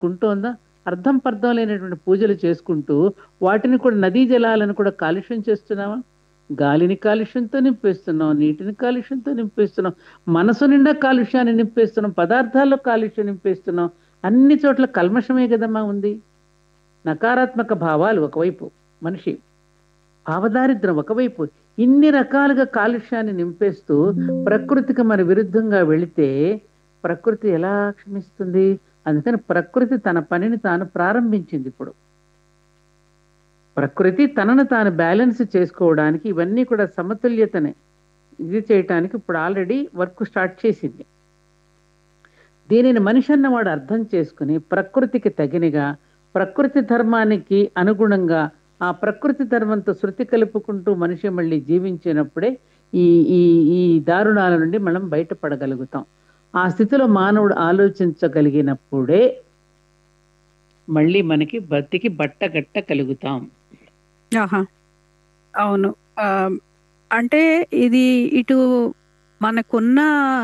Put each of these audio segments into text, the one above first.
కుంటోందా అర్థం పర్థం లేనటువంటి పూజలు చేసుకుంటూ వాటిని కూడా నదీ జలాలను కూడా కాలుష్యం చేస్తున్నామా గాలిని కాలుష్యంతో నింపేస్తున్నాం నీటిని కాలుష్యంతో నింపేస్తున్నాం మనసు నిండా కాలుష్యాన్ని నింపేస్తున్నాం పదార్థాల్లో కాలుష్యం నింపేస్తున్నాం అన్ని చోట్ల కల్మషమే కదమ్మా ఉంది నకారాత్మక భావాలు ఒకవైపు మనిషి భావదారిద్రం ఒకవైపు ఇన్ని రకాలుగా కాలుష్యాన్ని నింపేస్తూ ప్రకృతికి మన విరుద్ధంగా వెళితే ప్రకృతి ఎలా క్షమిస్తుంది అందుకని ప్రకృతి తన పనిని తాను ప్రారంభించింది ఇప్పుడు ప్రకృతి తనను తాను బ్యాలెన్స్ చేసుకోవడానికి ఇవన్నీ కూడా సమతుల్యతని ఇది చేయటానికి ఇప్పుడు ఆల్రెడీ వర్క్ స్టార్ట్ చేసింది దీనిని మనిషి అన్నవాడు అర్థం చేసుకుని ప్రకృతికి తగినగా ప్రకృతి ధర్మానికి అనుగుణంగా ఆ ప్రకృతి ధర్మంతో శృతి కలుపుకుంటూ మనిషి మళ్ళీ జీవించినప్పుడే ఈ ఈ ఈ దారుణాల నుండి మనం బయటపడగలుగుతాం ఆ స్థితిలో మానవుడు ఆలోచించగలిగినప్పుడే మళ్ళీ మనకి బతికి బట్టగట్ట కలుగుతాం ఆహా! అవును. ఆహ్, అంటే ఇది ఇటు మనకున్న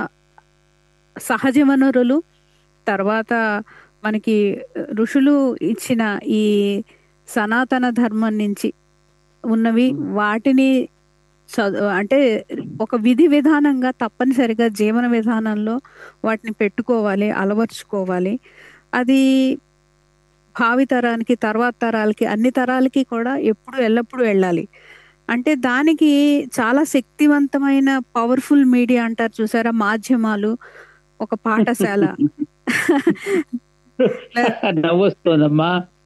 సహజ వనరులు, తర్వాత మనకి ఋషులు ఇచ్చిన ఈ సనాతన ధర్మం నుంచి ఉన్నవి హ్మ్. వాటిని చదు అంటే ఒక విధి విధానంగా తప్పనిసరిగా జీవన విధానంలో వాటిని పెట్టుకోవాలి, అలవరుచుకోవాలి. అది భావితరానికి, తర్వాత తరాలకి, అన్ని తరాలకి కూడా ఎప్పుడు ఎల్లప్పుడూ వెళ్ళాలి. అంటే దానికి చాలా శక్తివంతమైన పవర్‌ఫుల్ మీడియా అంటారు చూసారా? మాధ్యమాలు, ఒక పాఠశాల. లే నవ్వొస్తోందమ్మా.